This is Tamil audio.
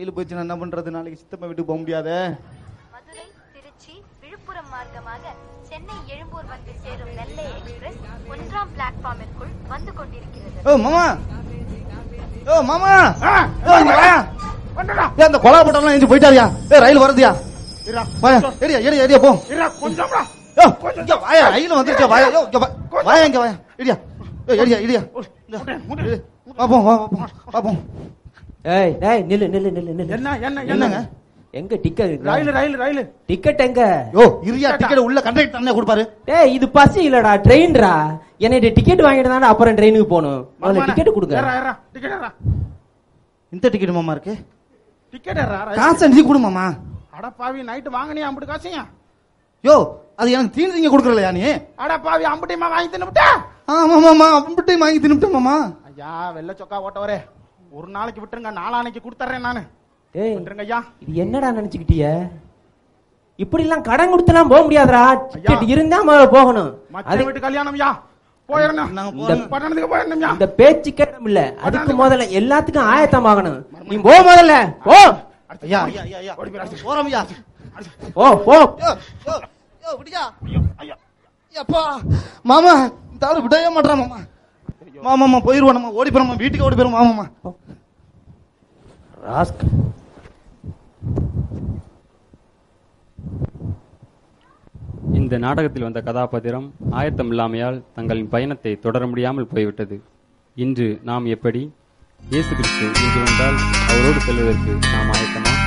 ரயில் போச்சுன்னா என்ன பண்றது நாளைக்கு சித்தப்பா வீட்டுக்கு போக முடியாதே மதுரை திருச்சி விழுப்புரம் மார்க்கமாக சென்னை எழும்பூர் வந்து சேரும் நெல்லை எக்ஸ்பிரஸ் ஒன்றாம் பிளாட்ஃபார்மிற்குள் வந்து கொண்டிருக்கிறது ஓ மாமா ஓ மாமா ஆ, ஓ இங்க வாயா வந்துடா. ஏ அந்த கொலா பட்டம்லாம் எஞ்சி போயிட்டாரியா ஏ ரயில் வருதுயா இருடா, வாயா ஏடியா ஏடியா ஏடியா போ இருடா, கொஞ்சம்டா. யோ இங்க வாயா ரயில் வந்துருச்சு வாயா யோ இங்க வா. வாயா இங்க வாயா ஏடியா ஏ ஏடியா ஏடியா முட்டு, முட்டு. பாப்போம் வா பாப்போம் பாப்போம் ஏய் டேய் நில்லு நில்லு நில்லு நில்லு என்ன என்ன என்னங்க என்னங்க எங்க டிக்கெட் ரயில் ரயில் ரயில் டிக்கெட் எங்க யோ இருயா டிக்கெட் உள்ள கண்டக்டர் தானே கொடுப்பாரு டேய் இது பஸ் இல்லடா ட்ரெயின்டா என்னைய டிக்கெட் வாங்கிட்டு தானே அப்புறம் ட்ரெயினுக்கு போகணும் முதல்ல டிக்கெட் கொடுங்க ஏறா, ஏறா, டிக்கெட் ஏறா. இந்த டிக்கெட் மாமா இருக்கு டிக்கெட் ஏறா, ரயில். காசு நீ கொடு மாமா அட பாவி நைட்டு வாங்கினியா அம்புட்டு காசையா யோ அது எனக்கு தீனி திங்க கொடுக்கறலையா நீ அட பாவி அம்புட்டியமா வாங்கி தின்னுட்டா ஆமா மாமா அப்படின்ட்டு வாங்கி தின்னுட்டேன் மாமா ஐயா வெள்ளை சொக்கா ஓட்டவரே ஒரு நாளைக்கு விட்டுருங்க நாளானைக்கு கொடுத்துறேன் நானு டேய் விட்டுருங்க ஐயா இது என்னடா நினைச்சுக்கிட்டிய இப்படி எல்லாம் கடன் கொடுத்தெல்லாம் போக முடியாதுடா டிக்கெட் இருந்தா முதல்ல போகணும் மச்ச அது வீட்டு கல்யாணம் ஐயா போயிடணும் நாங்க இந்த- போறோம். பட்டணத்துக்கு போயிடணும் இந்த பேச்சு கேட்டம் இல்ல அதுக்கு முதல்ல எல்லாத்துக்கும் ஆயத்தம் ஆகணும் நீ போ முதல்ல போ ஐயா ஐயா ஐயா ஐயா போறோம் ஐயா ஓ போ யோ யோ யோ விடியா அப்பா மாமா தவிர விடவே மாட்டான் மாமா மாமாமா போயிருவோம் நம்ம ஓடி போறோம் வீட்டுக்கு ஓடி போயிரும் மாமாமா ராஸ்கல் இந்த நாடகத்தில் வந்த கதாபாத்திரம் ஆயத்தம் இல்லாமையால் தங்களின் பயணத்தை தொடர முடியாமல் போய்விட்டது இன்று நாம் எப்படி இயேசு கிறிஸ்து இங்கு வந்தால் அவரோடு செல்வதற்கு நாம் ஆயத்தமா